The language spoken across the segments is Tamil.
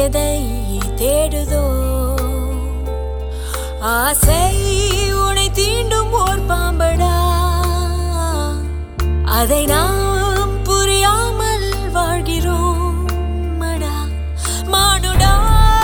எதை தேடுதோ ஆசை உனை தீண்டும் ஓர் பாம்படா அதை நாம் புரியாமல் வாழ்கிறோம் மடா மானுடா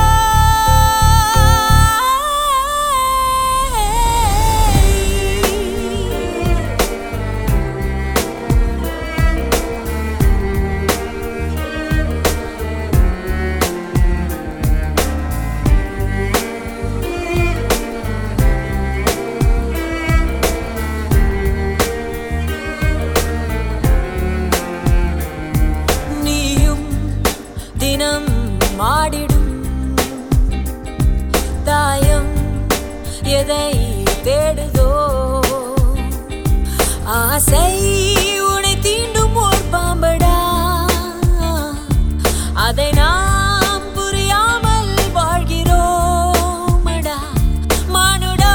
நீயும் தினம் மாடிடும் தாயம் எதை தேடுதோ ஆசை உனை தீண்டும் ஓர் பாம்படா அதை நாம் புரியாமல் வாழ்கிறோமடா மானுடா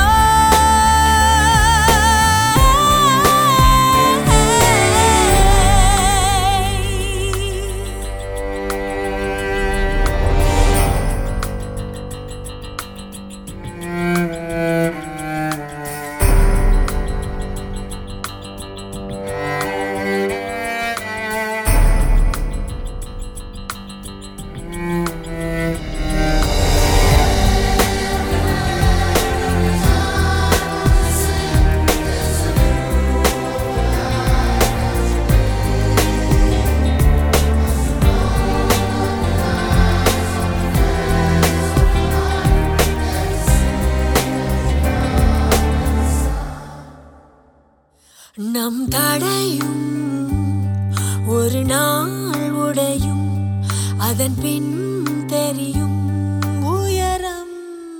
நம் தடையும் ஒரு நாள் உடையும் அதன் பின் தெரியும் உயரம்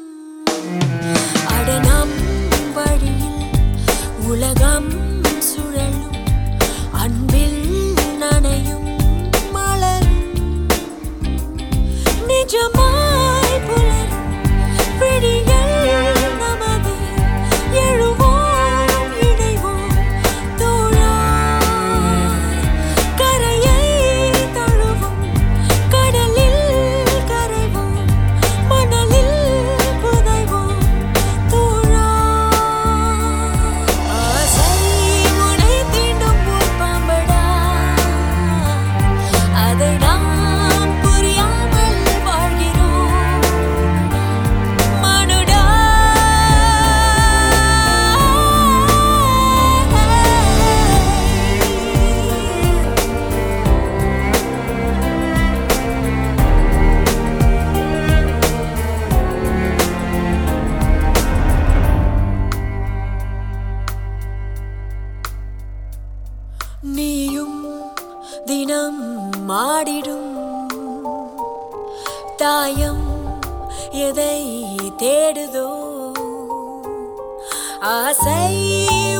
அட நம் வழியில் உலகம் சுழலும் அன்பில் நனையும் மலரும் நிஜமாய் புலரும் விடியல் நமது எழுவோம் இணைவோம் தோழாய் கரையை தழுவும் கடலில் கரைவோம் மணலில் புதைவோம் தோழாய் ஆசை உனை தீண்டும் ஓர் பாம்படா அதை நாம் புரியாமல் வாழ்கிறோம் மனுடா நீயும் தினம் மாடிடும் தாயம் எதை தேடுதோ ஆசை